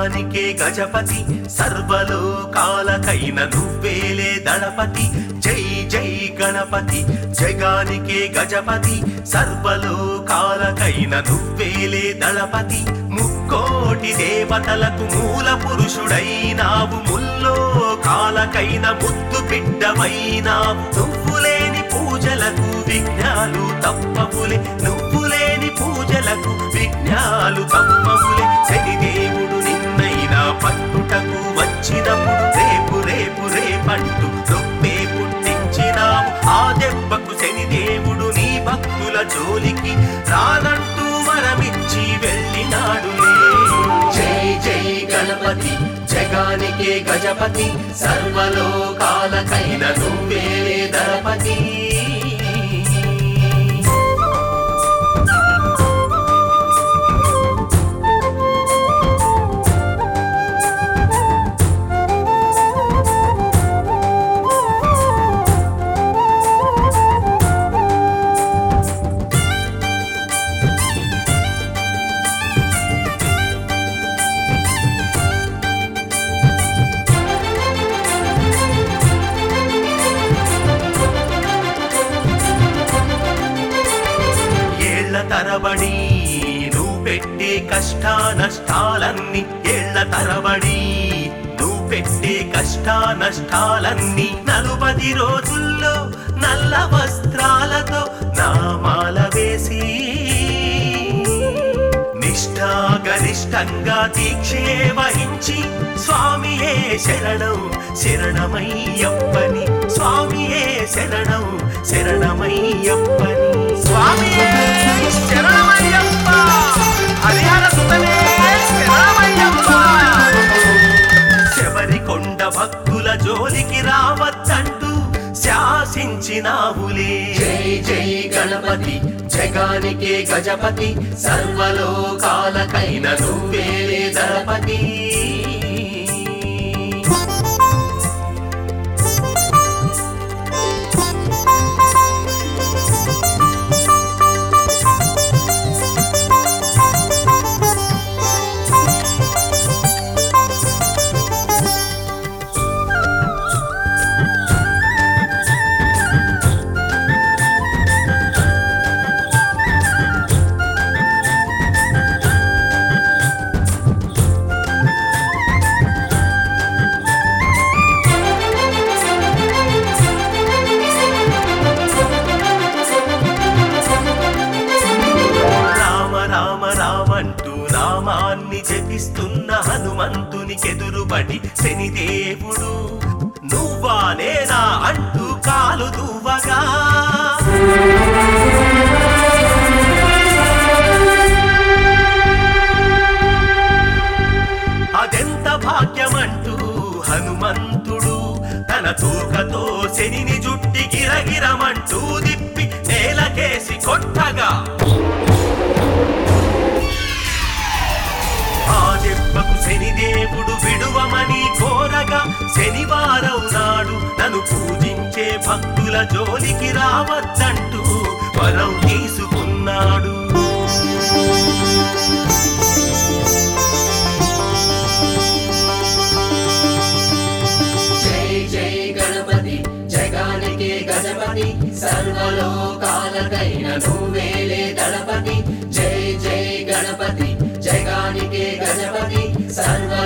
జగానికే గజపతి సర్వలోకాలకైన నువ్వేలే దళపతి జై జై గణపతి జగానికే గజపతి సర్వలోకాలకైన నువ్వేలే దళపతి ముక్కోటి దేవతలకు మూల పురుషుడైనావు ముల్లోకాలకైన ముద్దు బిడ్డమైనావు నువ్వు లేని పూజలకు విఘ్నాలు తప్పవులే నువ్వు లేని పూజలకు విఘ్నాలు తప్పవులే శనిదేవుడు నిన్నైనా పట్టుటకు వచ్చినప్పుడు రేపు రేపు రేపంటూ నొప్పే పుట్టించినావు ఆ దెబ్బకు శనిదేవుడు నీ భక్తుల జోలికి రానంటూ వరమిచ్చి వెళ్ళినాడులే జై జై గణపతి జగానికే గజపతి సర్వలోకాలకైన నువ్వేలే దళపతి ఏళ్ల తరబడి నువ్వు పెట్టే కష్ట నష్టాలన్నీ ఏళ్ల తరబడి నువ్వు పెట్టే కష్ట నష్టాలన్నీ నలుపది రోజుల్లో నల్ల వస్త్రాలతో నామాల వేసి నిష్ఠా గరిష్టంగా దీక్షే వహించి స్వామియే శరణం శరణమయ్యప్పని స్వామియే శరణం శరణమయ్యప్పని స్వామియే శరణమయ్యప్ప హరిహర సుతనే శరణమయ్యప్ప శబరికొండ భక్తుల జోలికి రావద్దంటూ శాసించినావులే జై జై గణపతి జగానికే గజపతి సర్వలోకాలకైన నువ్వేలే దళపతి రామ రామ రామంటూ నామాన్ని జపిస్తున్న హనుమంతునికెదురుబడి శనిదేవుడు నువ్వా నేనా అంటూ కాలు దువ్వగా అదెంత భాగ్యమంటూ హనుమంతుడు తన తూకతో శనిని జుట్టి గిరగిరమంటూ దిప్పి నేలకేసి కొట్టగా ఆ దెబ్బకు శనిదేవుడు విడువమని కోరగా శనివారం నాడు నన్ను పూజించే భక్తుల జోలికి రావద్దంటూ వరం తీసుకున్నాడు జై జై గణపతి జగానికి గజపతి సర్వలోకాలకైన నువ్వేలే దళపతి జై జై గణపతి జగానికి గజపతి సర్వ